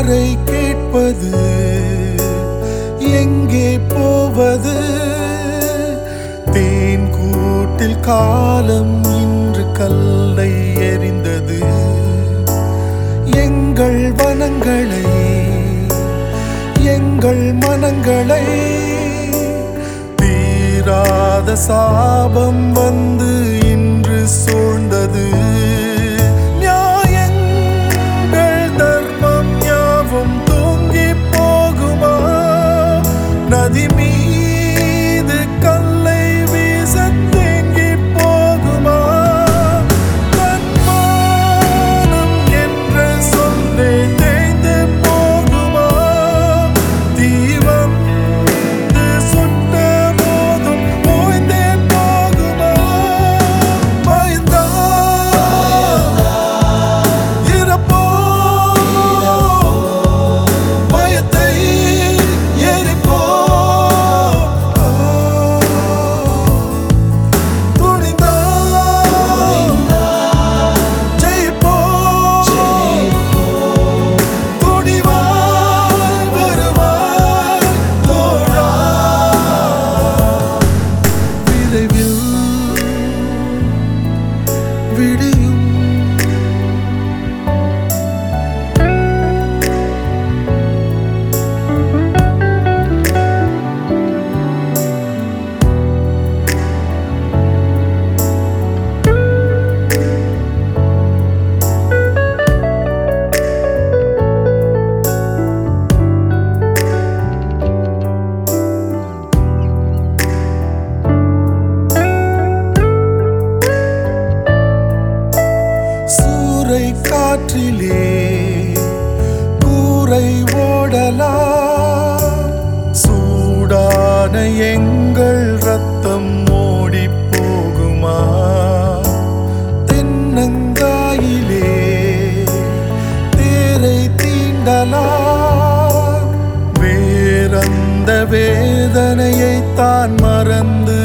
யாரை கேட்பது எங்கே போவது தேன் கூட்டில் காலம் இன்று கல்லை எறிந்தது எங்கள் வனங்களை எங்கள் மனங்களை தீராத சாபம் வந்து இன்று சூழ்ந்தது நியாயங்கள் தர்மம் யாவும் தூங்கி போகுமா நதி மீது கல்லை வீச தேங்கி போகுமா தன்மானம் என்ற சொல்லே தேய்ந்து போகுமா தீவம் சுட்ட போதும் ஓய்ந்தே போகுமா பயந்தா இறப்போ பயத்தை எரிப்போ துணிந்தா ஜெயிப்போ துணிவாய் வருவாய் தோழா விரைவில் விடியும் சூறை காற்றிலே கூரை ஓடலாம் சூடான எங்கள் ரத்தம் ஓடி போகுமா தென்னங்காயிலே தேரை தீண்டலாம் வேறந்த வேதனையை தான் மறந்து